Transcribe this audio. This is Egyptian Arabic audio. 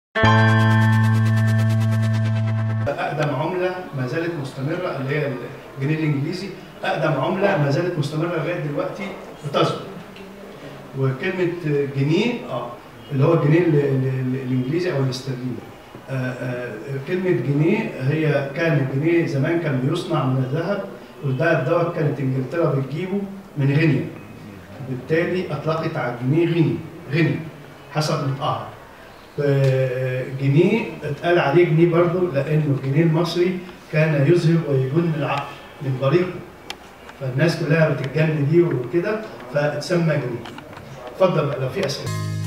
اقدم عمله ما زالت مستمره اللي هي الجنيه الانجليزي اقدم عمله ما زالت مستمره لغايه دلوقتي بتصدر وكلمه جنيه اه اللي هو الجنيه ال- ال- الانجليزي او الاسترليني آه، آه، كلمه جنيه هي كان الجنيه زمان كان بيصنع من الذهب والذهب دوت كانت انجلترا بتجيبه من غينيا بالتالي اطلقت على الجنيه غني غني حسب نطقها آه، جنيه اتقال عليه جنيه برضه لانه الجنيه المصري كان يذهب ويجن العقل من بريقه فالناس كلها بتتجن دي وكده فاتسمى جنيه اتفضل بقى لو في اسئله